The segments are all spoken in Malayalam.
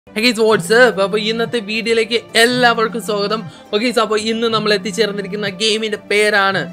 ഗൈസ് വാട്സ്ആപ്പ് അപ്പോൾ ഇന്നത്തെ വീഡിയോയിലേക്ക് എല്ലാവർക്കും സ്വാഗതം ഓക്കെ അപ്പോൾ ഇന്ന് നമ്മൾ എത്തിച്ചേർന്നിരിക്കുന്ന ഗെയിമിന്റെ പേരാണ്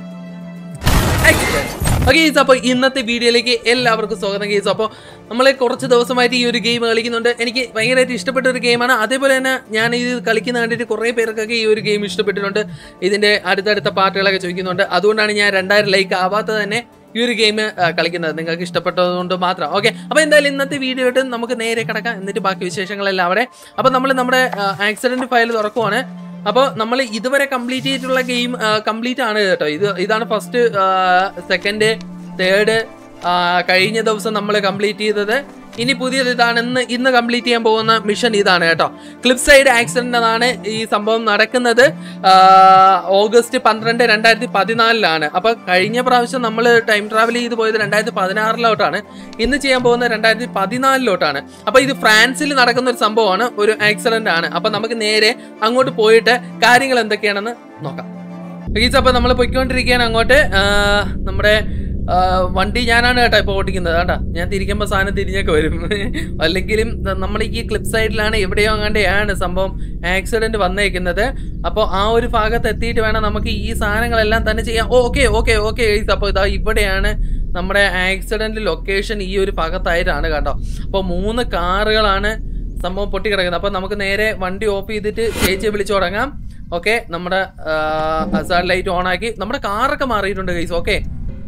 ഓക്കെ അപ്പോൾ ഇന്നത്തെ വീഡിയോയിലേക്ക് എല്ലാവർക്കും സ്വാഗതം ഗെയ്സ് അപ്പോൾ നമ്മൾ കുറച്ച് ദിവസമായിട്ട് ഈ ഒരു ഗെയിം കളിക്കുന്നുണ്ട് എനിക്ക് ഭയങ്കരമായിട്ട് ഇഷ്ടപ്പെട്ട ഒരു ഗെയിമാണ് അതേപോലെ തന്നെ ഞാൻ ഇത് കളിക്കുന്ന കണ്ടിട്ട് കുറേ പേർക്കൊക്കെ ഈ ഒരു ഗെയിം ഇഷ്ടപ്പെട്ടിട്ടുണ്ട് ഇതിന്റെ അടുത്തടുത്ത പാർട്ടുകളൊക്കെ ചോദിക്കുന്നുണ്ട് അതുകൊണ്ടാണ് ഞാൻ രണ്ടായിരം ലൈക്ക് ആവാത്തത് തന്നെ ഈ ഒരു ഗെയിം കളിക്കുന്നത് നിങ്ങൾക്ക് ഇഷ്ടപ്പെട്ടതുകൊണ്ട് മാത്രം ഓക്കെ അപ്പോൾ എന്തായാലും ഇന്നത്തെ വീഡിയോ ആയിട്ട് നമുക്ക് നേരെ കിടക്കാം എന്നിട്ട് ബാക്കി വിശേഷങ്ങളെല്ലാം അവിടെ അപ്പോൾ നമ്മൾ നമ്മുടെ ആക്സിഡന്റ് ഫയൽ തുറക്കുവാണ് അപ്പോൾ നമ്മൾ ഇതുവരെ കംപ്ലീറ്റ് ചെയ്തിട്ടുള്ള ഗെയിം കംപ്ലീറ്റ് ആണ് കേട്ടോ ഇത് ഇതാണ് ഫസ്റ്റ് സെക്കൻഡ് തേർഡ് കഴിഞ്ഞ ദിവസം നമ്മൾ കംപ്ലീറ്റ് ചെയ്തത് ഇനി പുതിയത് ഇതാണ് ഇന്ന് ഇന്ന് കംപ്ലീറ്റ് ചെയ്യാൻ പോകുന്ന മിഷൻ ഇതാണ് കേട്ടോ ക്ലിപ്പ് സൈഡ് ആക്സിഡന്റ് ആണ് ഈ സംഭവം നടക്കുന്നത് ആ, ഓഗസ്റ്റ് പന്ത്രണ്ട് രണ്ടായിരത്തി പതിനാലിലാണ് അപ്പൊ കഴിഞ്ഞ പ്രാവശ്യം നമ്മൾ ടൈം ട്രാവൽ ചെയ്ത് പോയത് രണ്ടായിരത്തി പതിനാറിലോട്ടാണ് ഇന്ന് ചെയ്യാൻ പോകുന്നത് രണ്ടായിരത്തി പതിനാലിലോട്ടാണ് അപ്പൊ ഇത് ഫ്രാൻസിൽ നടക്കുന്ന ഒരു സംഭവമാണ് ഒരു ആക്സിഡന്റ് ആണ് അപ്പൊ നമുക്ക് നേരെ അങ്ങോട്ട് പോയിട്ട് കാര്യങ്ങൾ എന്തൊക്കെയാണെന്ന് നോക്കാം പ്ലീസ് അപ്പൊ നമ്മൾ പൊയ്ക്കൊണ്ടിരിക്കുകയാണ് അങ്ങോട്ട് ആ, നമ്മുടെ ആ, വണ്ടി ഞാനാണ് കേട്ടോ ഇപ്പോൾ ഓടിക്കുന്നത് കേട്ടാ ഞാൻ തിരിക്കുമ്പോൾ സാധനം തിരിഞ്ഞൊക്കെ വരും അല്ലെങ്കിലും നമ്മുടെ ഈ ക്ലിപ്പ് സൈഡിലാണ് എവിടെയോ അങ്ങാണ്ടെയാണ് സംഭവം ആക്സിഡന്റ് വന്നേക്കുന്നത് അപ്പോൾ ആ ഒരു ഭാഗത്ത് എത്തിയിട്ട് വേണം നമുക്ക് ഈ സാധനങ്ങളെല്ലാം തന്നെ ചെയ്യാം ഓക്കെ ഓക്കെ ഓക്കെ അപ്പോൾ ഇതാ ഇവിടെയാണ് നമ്മുടെ ആക്സിഡന്റ് ലൊക്കേഷൻ ഈ ഒരു ഭാഗത്തായിട്ടാണ് കേട്ടോ അപ്പോൾ മൂന്ന് കാറുകളാണ് സംഭവം പൊട്ടിക്കിടക്കുന്നത് അപ്പോൾ നമുക്ക് നേരെ വണ്ടി ഓഫ് ചെയ്തിട്ട് ചേച്ചിയെ വിളിച്ചു തുടങ്ങാം ഓക്കെ നമ്മുടെ ഹസാർഡ് ലൈറ്റ് ഓൺ ആക്കി നമ്മുടെ കാറൊക്കെ മാറിയിട്ടുണ്ട് ഗൈസ് ഓക്കെ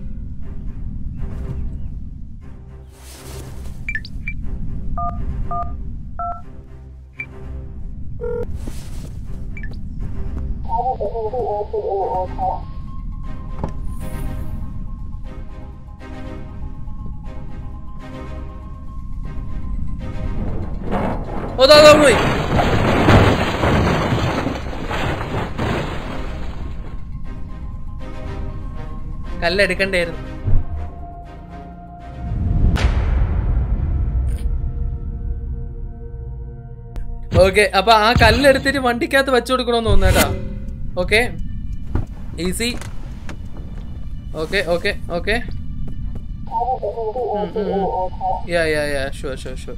ഓ ദാ ദാ പോയി കല്ലെടുക്കണ്ടായിരുന്നു ഓക്കെ അപ്പൊ ആ കല്ലെടുത്തിട്ട് വണ്ടിക്കകത്ത് വെച്ചു കൊടുക്കണമെന്ന് തോന്നുന്നു കേട്ടാ okay easy okay okay okay ya ya ya sure sure sure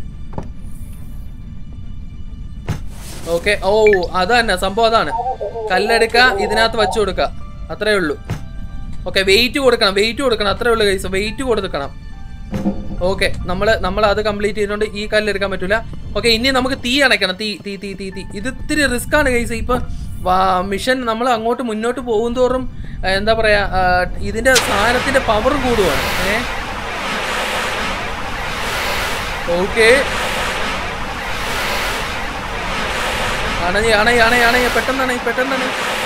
okay ഓ അത് തന്നെ സംഭവം അതാണ് കല്ലെടുക്ക ഇതിനകത്ത് വെച്ചു കൊടുക്ക അത്രേ ഉള്ളൂ ഓക്കെ വെയിറ്റ് കൊടുക്കണം വെയിറ്റ് കൊടുക്കണം അത്രേ ഉള്ളൂ കൈസ് വെയിറ്റ് കൊടുക്കണം ഓക്കെ നമ്മൾ നമ്മൾ അത് കംപ്ലീറ്റ് ചെയ്തുകൊണ്ട് ഈ കല്ല് എടുക്കാൻ പറ്റൂല ഓക്കെ ഇനി നമുക്ക് തീ അണയ്ക്കണം തീ തീ തീ തീ തീ ഇത് ഇത്തിരി റിസ്ക് ആണ് കൈസ് ഇപ്പൊ മിഷൻ നമ്മൾ അങ്ങോട്ട് മുന്നോട്ട് പോകും തോറും ആ, എന്താ പറയാ ആ, ഇതിന്റെ സാധനത്തിന്റെ പവർ കൂടുവാണ് ഏ ഓക്കെ അണഞ്ഞ് അണയ് അണയ് അണയ് പെട്ടെന്നാണ് പെട്ടെന്നാണ്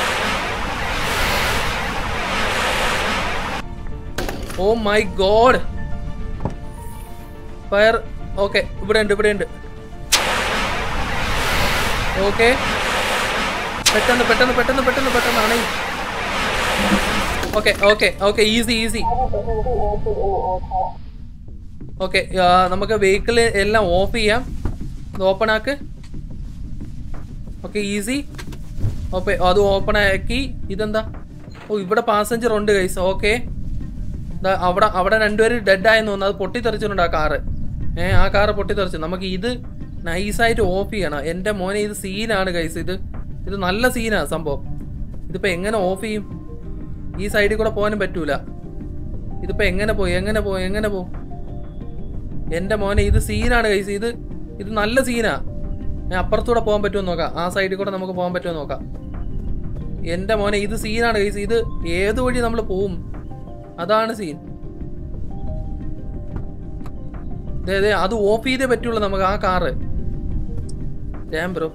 oh my god fire okay ഇവിടെ ഉണ്ട് ഇവിടെ ഉണ്ട് ഓക്കെ പെട്ടെന്ന് പെട്ടെന്ന് പെട്ടെന്ന് പെട്ടെന്ന് പെട്ടെന്ന് അണയ് okay okay okay easy easy okay നമുക്ക് വെഹിക്കിൾ എല്ലാം ഓഫ് ചെയ്യാം ഇത് ഓപ്പൺ ആക്ക് ഓക്കെ ഈസി ഓക്കെ അത് ഓപ്പൺ ആക്കി ഇതെന്താ ഓ ഇവിടെ പാസഞ്ചർ ഉണ്ട് ഗൈസ് ഓക്കെ അവിടെ അവിടെ രണ്ടുപേരും ഡെഡ് ആയെന്ന് തോന്നുന്നു അത് പൊട്ടിത്തെറിച്ചിട്ടുണ്ട് ആ കാറ് ഏ ആ കാറ് പൊട്ടിത്തെറിച്ചു നമുക്ക് ഇത് നൈസായിട്ട് ഓഫ് ചെയ്യണം എൻ്റെ മോനെ ഇത് സീനാണ് ഗൈസ് ഇത് ഇത് നല്ല സീനാണ് സംഭവം ഇതിപ്പോൾ എങ്ങനെ ഓഫ് ചെയ്യും ഈ സൈഡിൽ കൂടെ പോകാനും പറ്റൂല ഇതിപ്പോൾ എങ്ങനെ പോയി എങ്ങനെ പോയി എങ്ങനെ പോകും എൻ്റെ മോനെ ഇത് സീനാണ് ഗൈസ് ഇത് ഇത് നല്ല സീനാ ഞാൻ അപ്പുറത്തൂടെ പോകാൻ പറ്റുമോ നോക്കാം ആ സൈഡിൽ കൂടെ നമുക്ക് പോകാൻ പറ്റുമോ നോക്കാം എൻ്റെ മോനെ ഇത് സീനാണ് ഗൈസ് ഇത് ഏത് വഴി നമ്മൾ പോവും അതാണ് സീൻ ദേ ദേ അത് ഓഫ് ചെയ്തേ പറ്റുള്ളൂ നമുക്ക് ആ കാറ് ഡാം ബ്രോ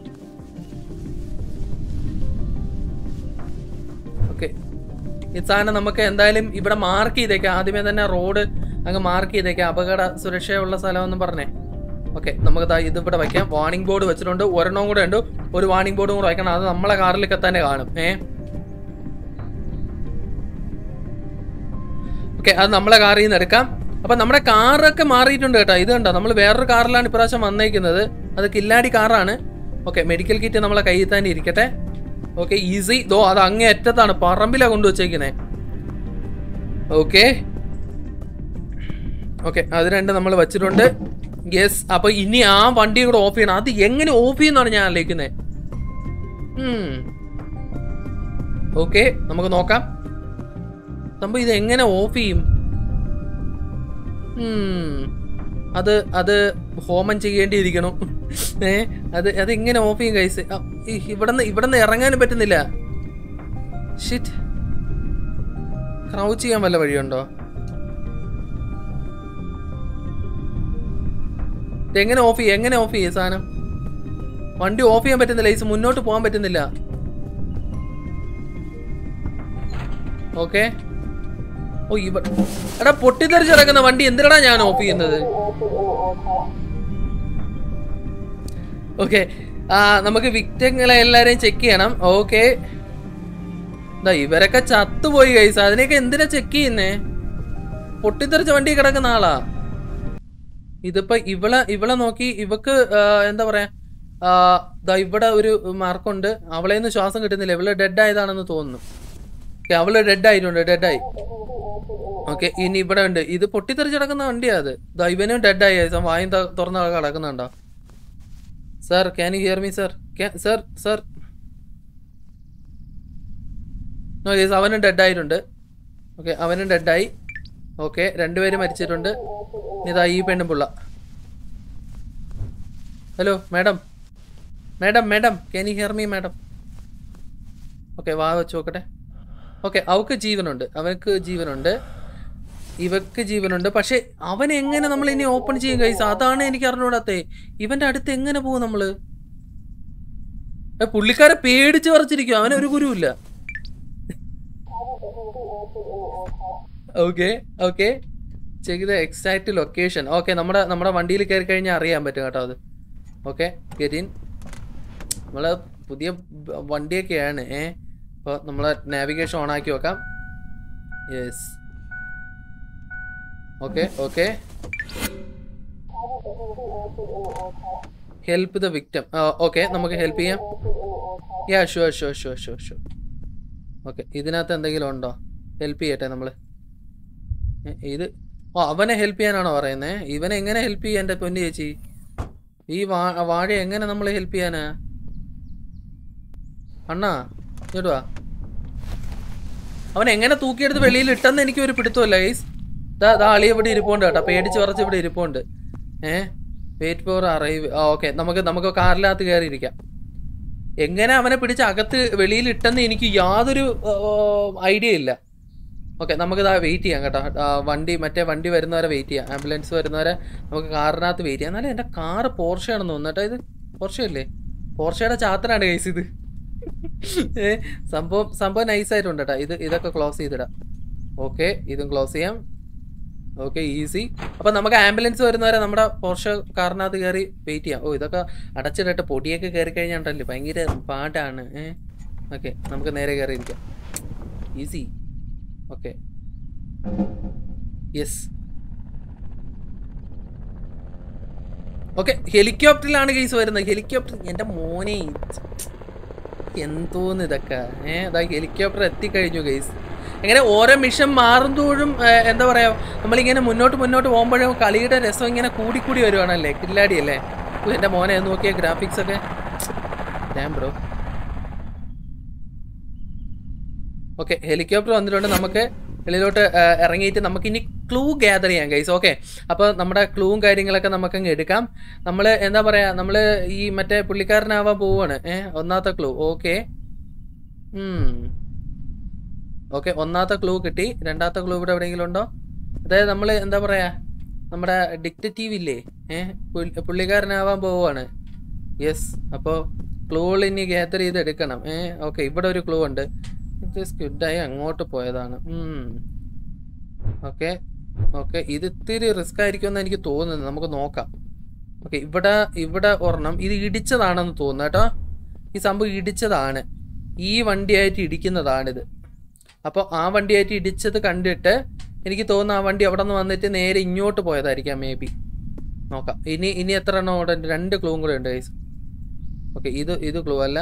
ഓക്കെ ഈ സാധനം നമുക്ക് എന്തായാലും ഇവിടെ മാർക്ക് ചെയ്തേക്കാം ആദ്യമേ തന്നെ റോഡ് അങ്ങ് മാർക്ക് ചെയ്തേക്കാം അപകട സുരക്ഷയുള്ള സ്ഥലമെന്ന് പറഞ്ഞേ ഓക്കെ നമുക്ക് ദാ ഇത് ഇവിടെ വയ്ക്കാം വാർണിംഗ് ബോർഡ് വെച്ചിട്ടുണ്ട് ഒരെണ്ണം കൂടെ ഉണ്ട് ഒരു വാർണിംഗ് ബോർഡും കൂടെ വയ്ക്കണം അത് നമ്മളെ കാറിലൊക്കെ തന്നെ കാണും ഏ ഓക്കെ അത് നമ്മളെ കാറിൽ നിന്ന് എടുക്കാം അപ്പൊ നമ്മുടെ കാറൊക്കെ മാറിയിട്ടുണ്ട് കേട്ടോ ഇത് കണ്ടോ നമ്മൾ വേറൊരു കാറിലാണ് ഇപ്രാവശ്യം വന്നേക്കുന്നത് അത് കില്ലാടി കാറാണ് ഓക്കെ മെഡിക്കൽ കിറ്റ് നമ്മളെ കയ്യിൽ തന്നെ ഇരിക്കട്ടെ ഓക്കെ ഈസി ദോ അത് അങ്ങേ അറ്റത്താണ് പറമ്പിലാണ് കൊണ്ടുവച്ചേക്കുന്നത് ഓക്കെ ഓക്കെ അത് രണ്ട് നമ്മൾ വച്ചിട്ടുണ്ട് യെസ് അപ്പൊ ഇനി ആ വണ്ടി കൂടെ ഓഫ് ചെയ്യണം അത് എങ്ങനെ ഓഫ് ചെയ്യുന്നാണ് ഞാൻ ആലോചിക്കുന്നത് ഓക്കെ നമുക്ക് നോക്കാം സംഭവം ഇത് എങ്ങനെ ഓഫ് ചെയ്യും ഉം. അത് അത് ഹോമം ചെയ്യേണ്ടിയിരിക്കണം ഏ അത് അത് എങ്ങനെ ഓഫ് ചെയ്യും കൈസ് ഇവിടുന്ന് ഇവിടുന്ന് ഇറങ്ങാനും പറ്റുന്നില്ല ഷിറ്റ് ക്രൗച്ച് ചെയ്യാൻ വല്ല വഴിയുണ്ടോ എങ്ങനെ ഓഫ് ചെയ്യും എങ്ങനെ ഓഫ് ചെയ്യും സാധനം വണ്ടി ഓഫ് ചെയ്യാൻ പറ്റുന്നില്ല ഈസ് മുന്നോട്ട് പോകാൻ പറ്റുന്നില്ല ഓക്കെ ഓ ഇവ എടാ പൊട്ടിത്തെറിച്ച് കിടക്കുന്ന വണ്ടി എന്തിനാ ഞാൻ ഓഫ് ചെയ്യുന്നത് ഓക്കെ ആ നമുക്ക് വിക്ടങ്ങളെ എല്ലാരെയും ചെക്ക് ചെയ്യണം ഓക്കെ ഇവരൊക്കെ ചത്തുപോയി കൈസ് അതിനെയൊക്കെ എന്തിനാ ചെക്ക് ചെയ്യുന്നേ പൊട്ടിത്തെറിച്ച വണ്ടി കിടക്കുന്ന ആളാ ഇതിപ്പോ ഇവളെ ഇവളെ നോക്കി ഇവക്ക് ആ, എന്താ പറയാ ആ, ദാ ഇവിടെ ഒരു മാർക്കുണ്ട് അവളെ നിന്ന് ശ്വാസം കിട്ടുന്നില്ല ഇവള് ഡെഡ് ആയതാണെന്ന് തോന്നുന്നു Okay, അവള് ഡെഡ് ആയിട്ടുണ്ട് ഡെഡ് ആയി ഓക്കെ ഇനി ഇവിടെ ഉണ്ട് ഇത് പൊട്ടിത്തെറിച്ച് കിടക്കുന്ന വണ്ടിയാ അത് ദാ ഇവനും ഡെഡ് ആയി ഗൈസ്. അവൻ വായും ത- തുറന്ന് കിടക്കുന്നുണ്ടോ sir can you hear me sir sir sir no guys അവനും ഡെഡ് ആയിട്ടുണ്ട് ഓക്കെ അവനും ഡെഡായി ഓക്കെ രണ്ടുപേരും മരിച്ചിട്ടുണ്ട് ഇതാ ഈ പെണ്ണും പുള്ള hello madam madam madam can you hear me madam okay വാ വെച്ച് നോക്കട്ടെ ഓക്കെ അവക്ക് ജീവനുണ്ട് അവനക്ക് ജീവനുണ്ട് ഇവക്ക് ജീവനുണ്ട് പക്ഷെ അവൻ എങ്ങനെ നമ്മൾ ഇനി ഓപ്പൺ ചെയ്യും കൈസ് അതാണ് എനിക്ക് അറിഞ്ഞൂടാത്തേ ഇവന്റെ അടുത്ത് എങ്ങനെ പോകും നമ്മള് ഏ, പുള്ളിക്കാരെ പേടിച്ച് പറിച്ചിരിക്കും അവന് ഒരു ഗുരുവില്ല ഓക്കെ ഓക്കെ ചെയ്ത എക്സാക്ട് ലൊക്കേഷൻ ഓക്കെ നമ്മുടെ നമ്മുടെ വണ്ടിയിൽ കയറി കഴിഞ്ഞാൽ അറിയാൻ പറ്റും കേട്ടോ അത് ഓക്കെ ഗെറ്റിൻ നമ്മള് പുതിയ ബ- വണ്ടിയൊക്കെയാണ് ഏ അപ്പോൾ നമ്മളെ നാവിഗേഷൻ ഓൺ ആക്കി വെക്കാം yes okay okay help the victim okay നമുക്ക് ഹെൽപ്പ് ചെയ്യാം ya sure sure sure sure sure okay ഇതിനകത്ത് എന്തെങ്കിലും ഉണ്ടോ ഹെൽപ്പ് ചെയ്യട്ടെ നമ്മൾ ഇത് ഓ അവനെ ഹെൽപ്പ് ചെയ്യാനാണോ പറയുന്നത് ഇവനെ എങ്ങനെ ഹെൽപ്പ് ചെയ്യാൻ എൻ്റെ പൊന്നു ചേച്ചി ഈ വാ വാഴ എങ്ങനെ നമ്മൾ ഹെൽപ്പ് ചെയ്യാനാ അണ്ണാ ഇങ്ങോട്ട് വാ അവൻ എങ്ങനെ തൂക്കിയെടുത്ത് വെളിയിൽ ഇട്ടെന്ന് എനിക്ക് ഒരു പിടുത്തമല്ല ഗൈസ് ദാ ദാ അളി ഇവിടെ ഇരിപ്പുണ്ട് കേട്ടോ പേടിച്ച് പറച്ച് ഇവിടെ ഇരിപ്പുണ്ട് ഏ വെയിറ്റ് ഫോർ അറൈവ് ആ ഓക്കെ നമുക്ക് നമുക്ക് കാറിനകത്ത് കയറിയിരിക്കാം എങ്ങനെ അവനെ പിടിച്ച് അകത്ത് വെളിയിൽ ഇട്ടെന്ന് എനിക്ക് യാതൊരു ഐഡിയ ഇല്ല ഓക്കെ നമുക്ക് ഇതാ വെയിറ്റ് ചെയ്യാം കേട്ടോ ആ, വണ്ടി മറ്റേ വണ്ടി വരുന്നവരെ വെയിറ്റ് ചെയ്യാം ആംബുലൻസ് വരുന്നവരെ നമുക്ക് കാറിനകത്ത് വെയിറ്റ് ചെയ്യാം എന്നാലും എൻ്റെ കാറ് പോർഷയാണെന്ന് തോന്നുന്നു കേട്ടോ ഇത് പോർഷയല്ലേ പോർഷയുടെ ചാത്തനാണ് കേസ് ഇത് ഏ സംഭവം സംഭവം നൈസായിട്ടുണ്ട് കേട്ടോ ഇത് ഇതൊക്കെ ക്ലോസ് ചെയ്തിടാം ഓക്കെ ഇതും ക്ലോസ് ചെയ്യാം ഓക്കെ ഈസി അപ്പം നമുക്ക് ആംബുലൻസ് വരുന്നവരെ നമ്മുടെ പോർഷ കാറിനകത്ത് കയറി വെയിറ്റ് ചെയ്യാം ഓ ഇതൊക്കെ അടച്ചിടട്ടെ പൊടിയൊക്കെ കയറി കഴിഞ്ഞാണ്ടല്ലേ ഭയങ്കര പാടാണ് ഏ ഓക്കെ നമുക്ക് നേരെ കയറി ഇരിക്കാം ഈസി ഓക്കെ യെസ് ഓക്കെ ഹെലികോപ്റ്ററിലാണ് കേസ് വരുന്നത് ഹെലികോപ്റ്റർ എൻ്റെ മോനെ എന്തോന്ന് ഇതൊക്കെ ഏ അതാ ഹെലികോപ്റ്റർ എത്തിക്കഴിഞ്ഞു ഗൈസ് ഇങ്ങനെ ഓരോ മിഷൻ മാറുന്തോറും ഏ, എന്താ പറയാ നമ്മളിങ്ങനെ മുന്നോട്ട് മുന്നോട്ട് പോകുമ്പോഴും കളിയുടെ രസം ഇങ്ങനെ കൂടിക്കൂടി വരുവാണല്ലേ കില്ലാടി അല്ലേ ഓ, എൻ്റെ മോനെ ഒന്ന് നോക്കിയ ഗ്രാഫിക്സ് ഒക്കെ ഡാം ബ്രോ ഓക്കെ ഹെലികോപ്റ്റർ വന്നിട്ടുണ്ട് നമുക്ക് വെളിയിലോട്ട് ആ, ഇറങ്ങിയിട്ട് നമുക്ക് ഇനി ക്ലൂ ഗ്യാദർ ചെയ്യാം ഗൈസ് ഓക്കെ അപ്പോൾ നമ്മുടെ ക്ലൂവും കാര്യങ്ങളൊക്കെ നമുക്കങ്ങ് എടുക്കാം നമ്മൾ എന്താ പറയാ നമ്മൾ ഈ മറ്റേ പുള്ളിക്കാരനാവാൻ പോവാണ് ഏ ഒന്നാമത്തെ ക്ലൂ ഓക്കെ ഓക്കെ ഒന്നാമത്തെ ക്ലൂ കിട്ടി രണ്ടാമത്തെ ക്ലൂ ഇവിടെ എവിടെയെങ്കിലും ഉണ്ടോ അതായത് നമ്മൾ എന്താ പറയാ നമ്മുടെ ഡിക്റ്റേറ്റീവ് ഇല്ലേ ഏ പുള്ളി- പുള്ളിക്കാരനാവാൻ പോവാണ് യെസ് അപ്പോൾ ക്ലൂകൾ ഇനി ഗ്യാദർ ചെയ്ത് എടുക്കണം ഏ ഓക്കെ ഇവിടെ ഒരു ക്ലൂ ഉണ്ട് ഇത് സ്ക്വിഡായി അങ്ങോട്ട് പോയതാണ് ഓക്കെ ഓക്കെ ഇത് ഇത്തിരി റിസ്ക് ആയിരിക്കുമെന്ന് എനിക്ക് തോന്നുന്നത് നമുക്ക് നോക്കാം ഓക്കെ ഇവിടെ ഇവിടെ ഒരെണ്ണം ഇത് ഇടിച്ചതാണെന്ന് തോന്നുന്നു കേട്ടോ ഈ സംഭവം ഇടിച്ചതാണ് ഈ വണ്ടിയായിട്ട് ഇടിക്കുന്നതാണിത് അപ്പോൾ ആ വണ്ടിയായിട്ട് ഇടിച്ചത് കണ്ടിട്ട് എനിക്ക് തോന്നുന്നു ആ വണ്ടി അവിടെ നിന്ന് വന്നിട്ട് നേരെ ഇങ്ങോട്ട് പോയതായിരിക്കാം മേ ബി നോക്കാം ഇനി ഇനി എത്ര എണ്ണം അവിടെ ഉണ്ട് രണ്ട് ക്ലൂവും കൂടെ ഉണ്ട് ഗൈസ് ഓക്കെ ഇത് ഇത് ക്ലൂ അല്ല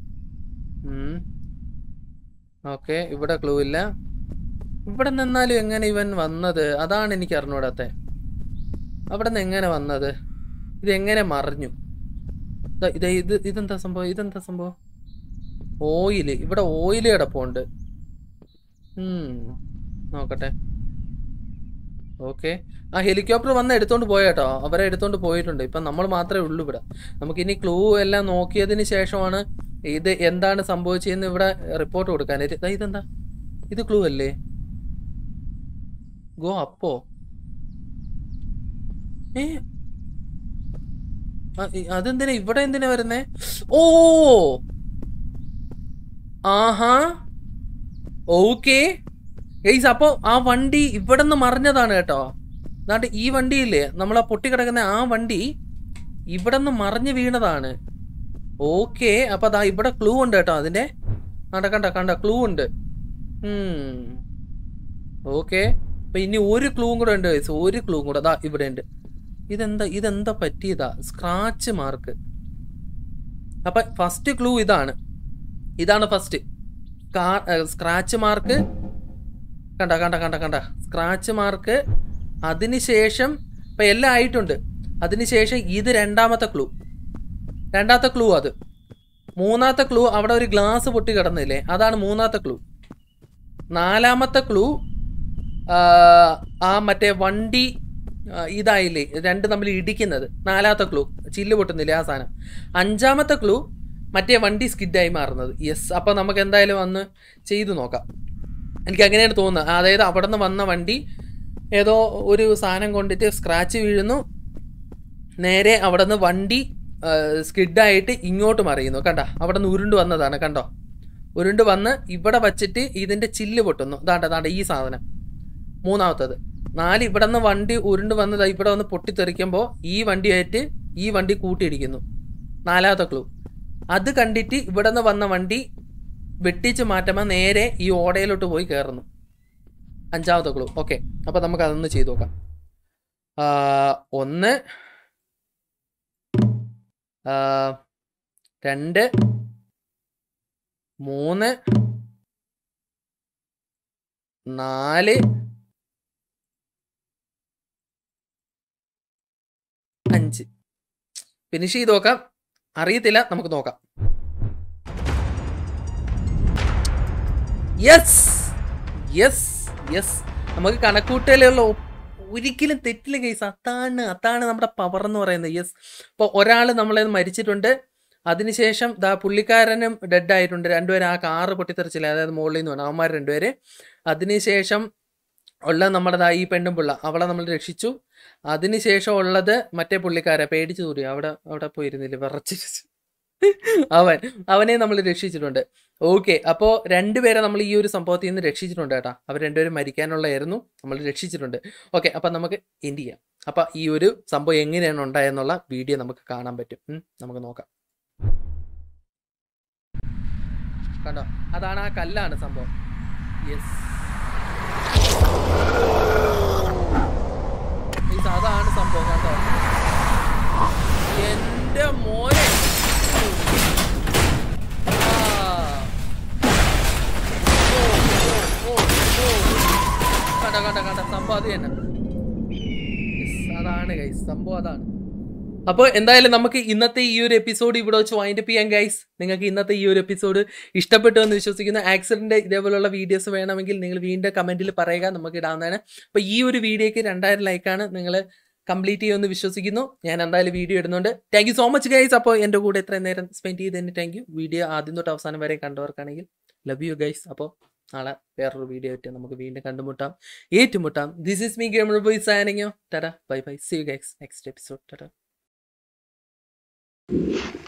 ഓക്കെ ഇവിടെ ക്ലൂ ഇല്ല ഇവിടെ നിന്നാലും എങ്ങനെ ഇവൻ വന്നത് അതാണ് എനിക്ക് അറിഞ്ഞൂടാത്തെ അവിടെ നിന്ന് എങ്ങനെ വന്നത് ഇതെങ്ങനെ മറിഞ്ഞു ദാ ഇത് ഇത് ഇതെന്താ സംഭവം ഇതെന്താ സംഭവം ഓയില് ഇവിടെ ഓയില് കിടപ്പുണ്ട് ഉം, നോക്കട്ടെ ഓക്കെ ആ ഹെലികോപ്റ്റർ വന്ന് എടുത്തോണ്ട് പോയേട്ടോ അവരെ എടുത്തോണ്ട് പോയിട്ടുണ്ട് ഇപ്പൊ നമ്മൾ മാത്രമേ ഉള്ളൂ ഇവിടെ നമുക്കിനി ക്ലൂ എല്ലാം നോക്കിയതിന് ശേഷമാണ് ഇത് എന്താണ് സംഭവിച്ചതെന്ന് ഇവിടെ റിപ്പോർട്ട് കൊടുക്കാനായിട്ട് ദാ ഇതെന്താ ഇത് ക്ലൂ അല്ലേ ഗോ അപ്പോ ഏ ആ, ഇ- അതെന്തിനാ ഇവിടെ എന്തിനാ വരുന്നേ ഓ ആഹാ ഓക്കെ ഗൈസ് അപ്പോ ആ വണ്ടി ഇവിടെ നിന്ന് മറിഞ്ഞതാണ് കേട്ടോ എന്നിട്ട് ഈ വണ്ടിയില്ലേ നമ്മൾ ആ പൊട്ടിക്കിടക്കുന്ന ആ വണ്ടി ഇവിടെ നിന്ന് മറിഞ്ഞ് വീണതാണ് ഓക്കെ അപ്പൊ അതാ ഇവിടെ ക്ലൂ ഉണ്ട് കേട്ടോ അതിന്റെ കണ്ട കണ്ട കണ്ട ക്ലൂ ഉണ്ട് ഓക്കെ അപ്പൊ ഇനി ഒരു ക്ലൂവും കൂടെ ഉണ്ട് guys. ഒരു ക്ലൂവും കൂടെ അതാ ഇവിടെ ഉണ്ട് ഇതെന്താ ഇതെന്താ പറ്റിയതാ സ്ക്രാച്ച് മാർക്ക് അപ്പൊ ഫസ്റ്റ് ക്ലൂ ഇതാണ് ഇതാണ് ഫസ്റ്റ് സ്ക്രാച്ച് മാർക്ക് കണ്ട കണ്ട കണ്ട കണ്ട സ്ക്രാച്ച് മാർക്ക് അതിനുശേഷം ഇപ്പൊ എല്ലാം ആയിട്ടുണ്ട് അതിനുശേഷം ഇത് രണ്ടാമത്തെ ക്ലൂ രണ്ടാമത്തെ ക്ലൂ അത് മൂന്നാമത്തെ ക്ലൂ അവിടെ ഒരു ഗ്ലാസ് പൊട്ടി കിടന്നില്ലേ അതാണ് മൂന്നാമത്തെ ക്ലൂ നാലാമത്തെ ക്ലൂ ആ മറ്റേ വണ്ടി ആ, ഇതായില്ലേ രണ്ട് തമ്മിൽ ഇടിക്കുന്നത് നാലാമത്തെ ക്ലൂ ചില്ല് പൊട്ടുന്നില്ലേ ആ സാധനം അഞ്ചാമത്തെ ക്ലൂ മറ്റേ വണ്ടി സ്കിഡായി മാറുന്നത് യെസ് അപ്പൊ നമുക്ക് എന്തായാലും വന്ന് ചെയ്തു നോക്കാം എനിക്ക് അങ്ങനെയാണ് തോന്നുന്നത് അതായത് അവിടെ നിന്ന് വന്ന വണ്ടി ഏതോ ഒരു സാധനം കൊണ്ടിട്ട് സ്ക്രാച്ച് വീഴുന്നു നേരെ അവിടെ നിന്ന് വണ്ടി സ്കിഡായിട്ട് ഇങ്ങോട്ട് മറിയുന്നു കണ്ട അവിടെ നിന്ന് ഉരുണ്ട് വന്നതാണ് കണ്ടോ ഉരുണ്ട് വന്ന് ഇവിടെ വച്ചിട്ട് ഇതിന്റെ ചില്ല് പൊട്ടുന്നു ദാണ്ട ദാണ്ട ഈ സാധനം മൂന്നാമത്തത് നാല് ഇവിടെ നിന്ന് വണ്ടി ഉരുണ്ട് വന്നത് ഇവിടെ വന്ന് പൊട്ടിത്തെറിക്കുമ്പോൾ ഈ വണ്ടിയായിട്ട് ഈ വണ്ടി കൂട്ടിയിടിക്കുന്നു നാലാമത്തെ ക്ലൂ അത് കണ്ടിട്ട് ഇവിടെ നിന്ന് വന്ന വണ്ടി വെട്ടിച്ച് മാറ്റുമ്പോൾ നേരെ ഈ ഓടയിലോട്ട് പോയി കയറുന്നു അഞ്ചാമത്തെ ക്ലൂ ഓക്കെ അപ്പൊ നമുക്ക് അതൊന്ന് ചെയ്തു നോക്കാം ആ, ഒന്ന് ആ, രണ്ട് മൂന്ന് നാല് അഞ്ച് ഫിനിഷ് ചെയ്ത് നോക്കാം അറിയത്തില്ല നമുക്ക് നോക്കാം യെസ് യെസ് യെസ് നമുക്ക് കണക്കൂട്ടലുള്ള ഒരിക്കലും തെറ്റില്ല കേസ് അതാണ് അതാണ് നമ്മുടെ പവർ എന്ന് പറയുന്നത് യെസ് ഇപ്പോൾ ഒരാൾ നമ്മളെ മരിച്ചിട്ടുണ്ട് അതിനുശേഷം ദാ പുള്ളിക്കാരനും ഡെഡ് ആയിട്ടുണ്ട് രണ്ടുപേരും ആ കാറ് പൊട്ടിത്തെറിച്ചില്ല അതായത് മുകളിൽ നിന്ന് വേണം അവന്മാർ രണ്ടുപേര് അതിനുശേഷം ഉള്ള നമ്മുടെ ദാ ഈ പെണ്ണും പിള്ള അവളെ നമ്മൾ രക്ഷിച്ചു അതിനുശേഷം ഉള്ളത് മറ്റേ പുള്ളിക്കാരെ പേടിച്ചു തൂറി അവിടെ അവിടെ പോയിരുന്നില്ല വിറച്ചിരിച്ചു അവൻ അവനെ നമ്മൾ രക്ഷിച്ചിട്ടുണ്ട് ഓക്കെ അപ്പോൾ രണ്ടുപേരെ നമ്മൾ ഈ ഒരു സംഭവത്തിൽ നിന്ന് രക്ഷിച്ചിട്ടുണ്ട് കേട്ടാ അവർ രണ്ടുപേരും മരിക്കാനുള്ളതായിരുന്നു നമ്മൾ രക്ഷിച്ചിട്ടുണ്ട് ഓക്കെ അപ്പം നമുക്ക് എൻഡ് ചെയ്യാം അപ്പം ഈ ഒരു സംഭവം എങ്ങനെയാണ് ഉണ്ടായെന്നുള്ള വീഡിയോ നമുക്ക് കാണാൻ പറ്റും ഉം, നമുക്ക് നോക്കാം കണ്ടോ അതാണ് ആ കല്ലാണ് സംഭവം യെസ് അതാണ് സംഭവം കണ്ടോ എന്റെ മോനെ ആ. ഓ, ഓ, ഓ, ഓ. കണ്ട കണ്ട കണ്ട സംഭവം അത് തന്നെ Yes, അതാണ് ഗൈസ് സംഭവം അതാണ് അപ്പോൾ എന്തായാലും നമുക്ക് ഇന്നത്തെ ഈ ഒരു എപ്പിസോഡ് ഇവിടെ വെച്ച് വൈൻഡപ്പ് ചെയ്യാം ഗൈസ് നിങ്ങൾക്ക് ഇന്നത്തെ ഈ ഒരു എപ്പിസോഡ് ഇഷ്ടപ്പെട്ടു എന്ന് വിശ്വസിക്കുന്നു ആക്സിഡന്റ് ഇതേപോലുള്ള വീഡിയോസ് വേണമെങ്കിൽ നിങ്ങൾ വീണ്ടും കമന്റിൽ പറയുക നമുക്ക് ഇടാവുന്നതാണ് അപ്പോൾ ഈ ഒരു വീഡിയോക്ക് രണ്ടായിരം ലൈക്കാണ് നിങ്ങൾ കംപ്ലീറ്റ് ചെയ്യുമെന്ന് വിശ്വസിക്കുന്നു ഞാൻ എന്തായാലും വീഡിയോ ഇടുന്നുണ്ട് thank you so much guys അപ്പോൾ എൻ്റെ കൂടെ ഇത്രയും നേരം സ്പെൻഡ് ചെയ്തതിന് താങ്ക് യു വീഡിയോ ആദ്യം തൊട്ട് അവസാനം വരെ കണ്ടവർക്കാണെങ്കിൽ ലവ് യു ഗൈസ് അപ്പോൾ നാളെ വേറൊരു വീഡിയോ ആയിട്ട് നമുക്ക് വീണ്ടും കണ്ടുമുട്ടാം ഏറ്റുമുട്ടാം this is me gamer boy സാനിങ്ങോ tata bye bye see you guys next episode Tata